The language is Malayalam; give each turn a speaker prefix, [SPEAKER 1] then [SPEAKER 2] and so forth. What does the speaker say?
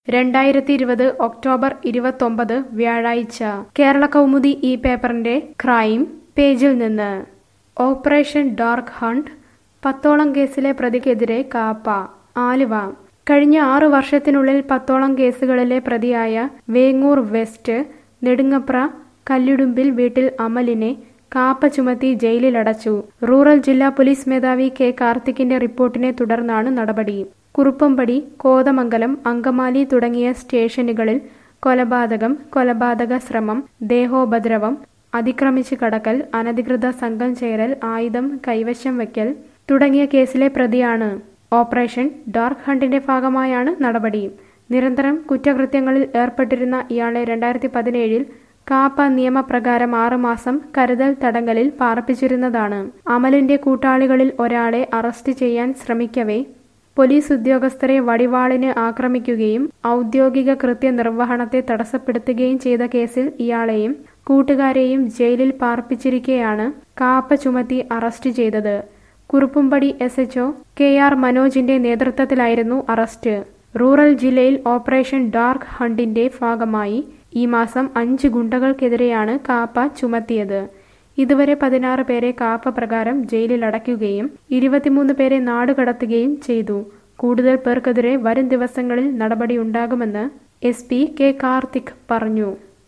[SPEAKER 1] രണ്ടായിരത്തി ഇരുപത് ഒക്ടോബർ ഇരുപത്തൊമ്പത് വ്യാഴാഴ്ച കേരള കൗമുദി ഈ പേപ്പറിന്റെ ക്രൈം പേജിൽ നിന്ന് ഓപ്പറേഷൻ ഡാർക്ക് ഹണ്ട് പത്തോളം കേസിലെ പ്രതിക്കെതിരെ കാപ്പ ആലുവ കഴിഞ്ഞ ആറു വർഷത്തിനുള്ളിൽ പത്തോളം കേസുകളിലെ പ്രതിയായ വേങ്ങൂർ വെസ്റ്റ് നെടുങ്ങപ്ര കല്ലിടുമ്പിൽ വീട്ടിൽ അമലിനെ കാപ്പ ചുമത്തി ജയിലിലടച്ചു റൂറൽ ജില്ലാ പോലീസ് മേധാവി കെ കാർത്തിക്കിന്റെ റിപ്പോർട്ടിനെ തുടർന്നാണ് നടപടി കുറുപ്പമ്പടി കോതമംഗലം അങ്കമാലി തുടങ്ങിയ സ്റ്റേഷനുകളിൽ കൊലപാതകം കൊലപാതക ശ്രമം ദേഹോപദ്രവം അതിക്രമിച്ച് കടക്കൽ അനധികൃത സംഘം ചേരൽ ആയുധം കൈവശം വയ്ക്കൽ തുടങ്ങിയ കേസിലെ പ്രതിയാണ് ഓപ്പറേഷൻ ഡാർക്ക് ഹണ്ടിന്റെ ഭാഗമായാണ് നടപടി നിരന്തരം കുറ്റകൃത്യങ്ങളിൽ ഏർപ്പെട്ടിരുന്ന ഇയാളെ രണ്ടായിരത്തി പതിനേഴിൽ കാപ്പ നിയമപ്രകാരം ആറുമാസം കരുതൽ തടങ്കലിൽ പാർപ്പിച്ചിരുന്നതാണ് അമലിന്റെ കൂട്ടാളികളിൽ ഒരാളെ അറസ്റ്റ് ചെയ്യാൻ ശ്രമിക്കവേ പോലീസ് ഉദ്യോഗസ്ഥരെ വടിവാളിന് ആക്രമിക്കുകയും ഔദ്യോഗിക കൃത്യനിർവഹണത്തെ തടസ്സപ്പെടുത്തുകയും ചെയ്ത കേസിൽ ഇയാളെയും കൂട്ടുകാരെയും ജയിലിൽ പാർപ്പിച്ചിരിക്കെയാണ് കാപ്പ ചുമത്തി അറസ്റ്റ് ചെയ്തത് Kuruppampady S H O K R മനോജിന്റെ നേതൃത്വത്തിലായിരുന്നു അറസ്റ്റ് റൂറൽ ജില്ലയിൽ ഓപ്പറേഷൻ ഡാർക്ക് ഹണ്ടിന്റെ ഭാഗമായി ഈ മാസം അഞ്ച് ഗുണ്ടകൾക്കെതിരെയാണ് കാപ്പ ചുമത്തിയത് ഇതുവരെ പതിനാറ് പേരെ കാപ്പ പ്രകാരം ജയിലിൽ അടയ്ക്കുകയും ഇരുപത്തിമൂന്ന് പേരെ നാടുകടത്തുകയും ചെയ്തു കൂടുതൽ പേർക്കെതിരെ വരും ദിവസങ്ങളിൽ നടപടിയുണ്ടാകുമെന്ന് എസ് പി കെ കാർത്തിക് പറഞ്ഞു